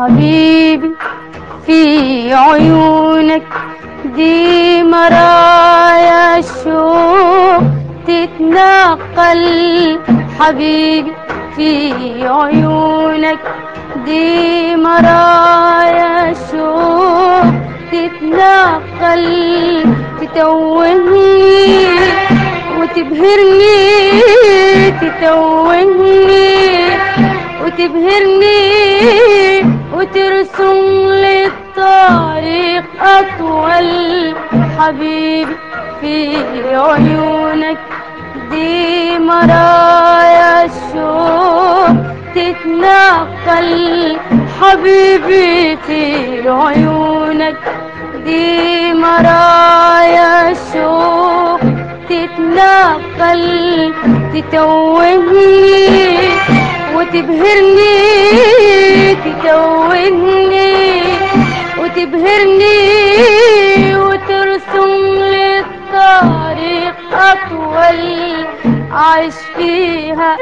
حبيبي في عيونك دي مرايا الشوق تتنقل حبيبي في عيونك دي مرايا الشوق تتنقل تتوهني وتبهرني تتوهني وتبهرني وترسم لي الطريق أطول حبيبي في عيونك دي مرايا الشوق تتنقل حبيبي في عيونك دي مرايا الشوق تتنقل تتوهني وتبهرني تتوهني وتبهرني وترسم لي الطريق أطول أعيش فيها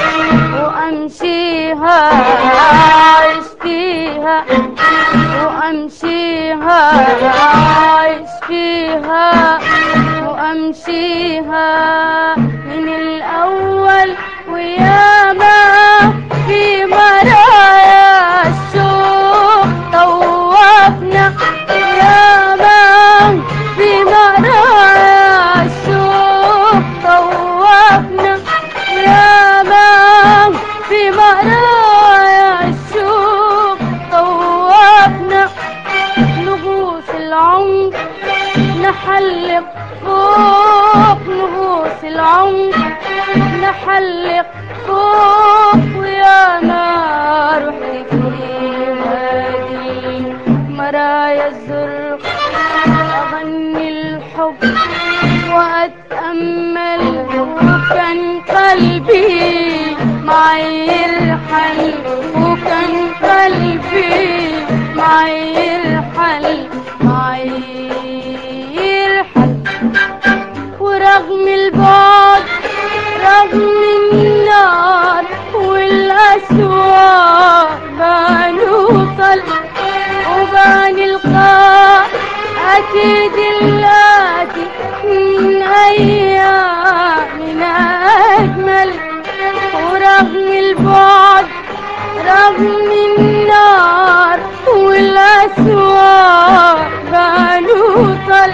وأمشيها أعيش فيها وأمشيها أعيش فيها وأمشيها من الأول وياما في مرايا الشوق طوفنا ياما في مرايا الشوق طوفنا ياما في مرايا الشوق طوفنا نغوص العمق نحلق فوق نغوص العمق نحلق فوق ويا ما رحت في هذه مرايا الزرق أغني الحب وأتأمل وكان قلبي معي يرحل وكان قلبي معي يرحل معي يرحل ورغم البعد رغم النار والأسواق بنوصل وبنلقى أكيد اللاتي من أيامنا أجمل ورغم البعد رغم النار والأسواق بنوصل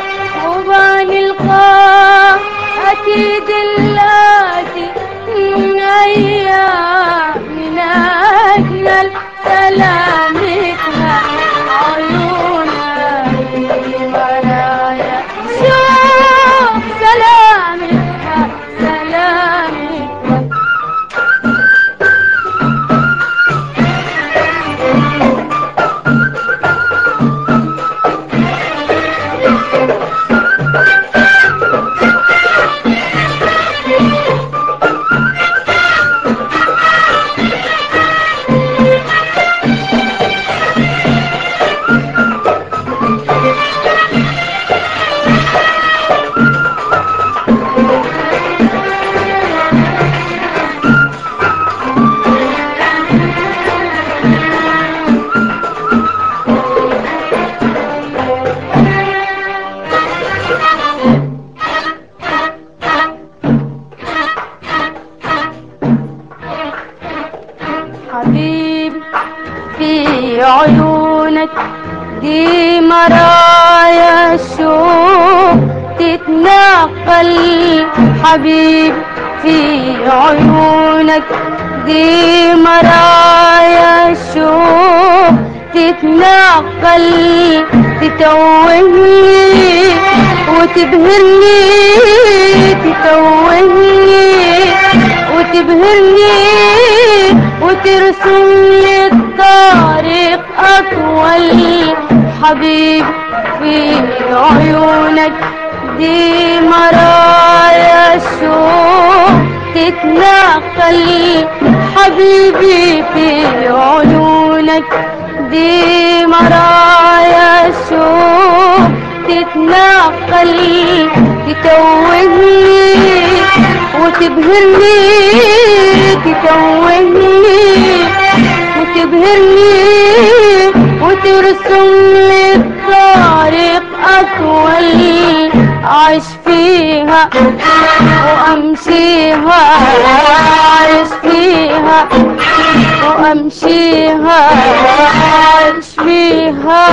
وبنلقى أكيد اللاتي من أيامنا أجمل سلامتها عيونها في مرايا شوف سلامتها سلامتها حبيبي في عيونك دي مرايا الشوق تتنقل حبيبي في عيونك دي مرايا الشوق تتنقل تتوهني وتبهرني تتوهني وتبهرني وترسم لي الطريق أطول حبيبي في عيونك دي مرايا الشوق تتنقل حبيبي في عيونك دي مرايا الشوق تتنقل تتوهني وتبهرني تتوهني وتبهرني وترسم لي الطريق أطول أعيش فيها وأمشيها أعيش فيها وأمشيها أعيش فيها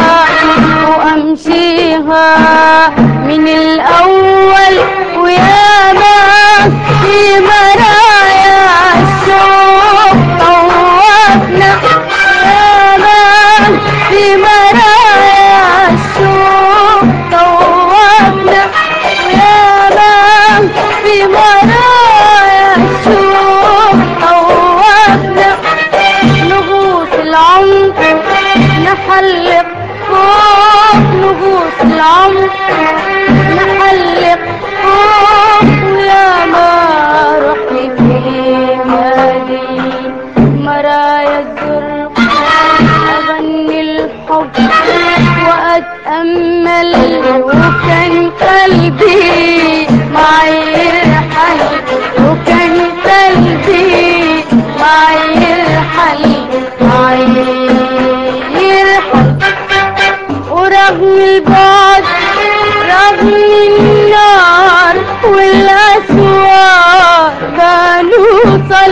وأمشيها من الأول ويا ما في مرايا الشوق طوفنا يا ما في مرايا الشوق طوفنا يا ما في مرايا الشوق طوفنا نغوص العمق نحلق فوق نغوص العمق نحلق فوق ويا ما رحت في مالي مرايا الزرق أغني الحب وأتأمل وكان قلبي معي يرحل وكان قلبي معي يرحل معي يرحل ورغم البعد رغم النار والأسوار بنوصل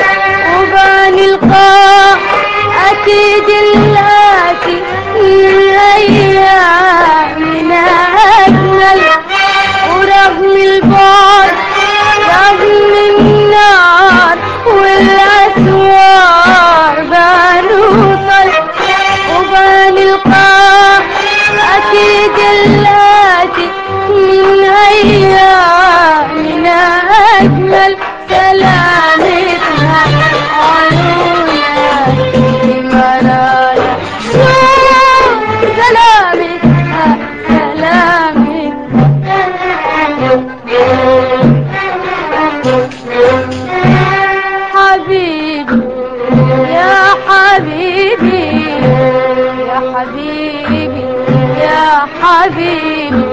وبنلقى أكيد الآتي أيامنا أجمل ورغم البعد رغم النار والأسوار بنوصل وبنلقى أكيد الآتي من أيامنا أجمل سلامتها عيوننا في مرايا شوف سلامتها سلامتها حبيبي يا حبيبي يا حبيبي يا حبيبي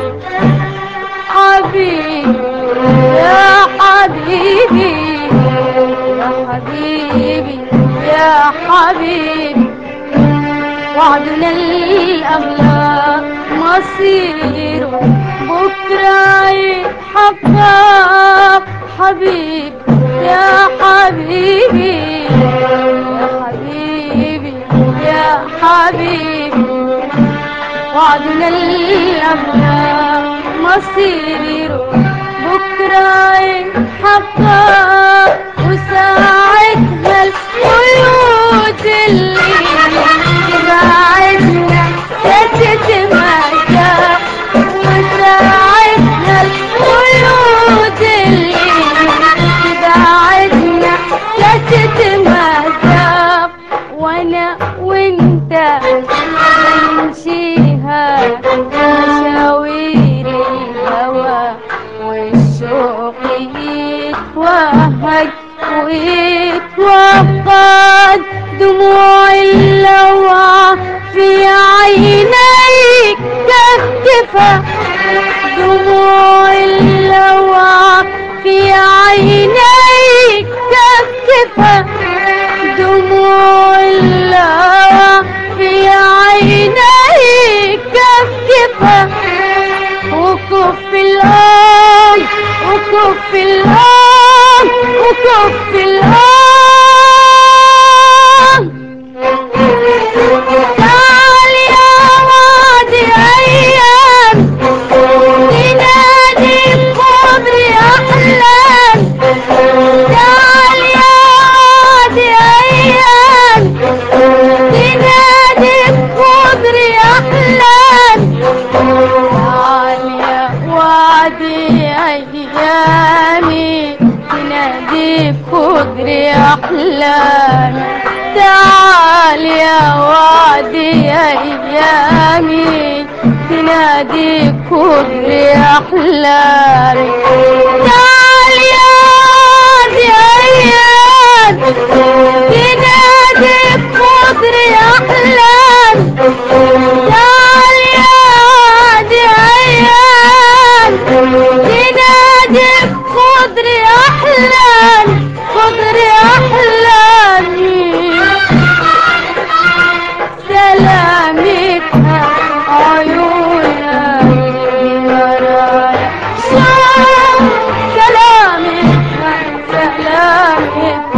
حبيبي يا حبيبي يا حبيبي يا حبيبي وعدنا الأغلى مصيره بكرة يتحقق حبيبي يا حبيبي يا حبيبي يا حبيبي وعدنا الأغلى مصيره بكرة يتحقق وساعتها القيود اللي تبعدنا تتماشى وساعتها القيود اللي تبعدنا تتماشى وانا وانت نمشيها مشاوير الهوى والشوق يتوهج ويتوقد دموع اللوعة في عينيك كفتفة دموع اللوعة في عينيك كفتفة دموع اللوعة في عينيك كفتفة وكف الآن وكف الآن وكف الآن تعال يا وادي أيام تنادي بقدر أحلام تعال يا وادي أيام تنادي بقدر أحلام تعال يا وادي أيامي تنادي بقدر أحلامي تعال يا وادي أيامي تنادي بقدر أحلامي تعال يا وادي أيامي تنادي بقدر أحلامي تعال يا وادي أيام تنادي بقدر أحلامي قدر أحلامي كيف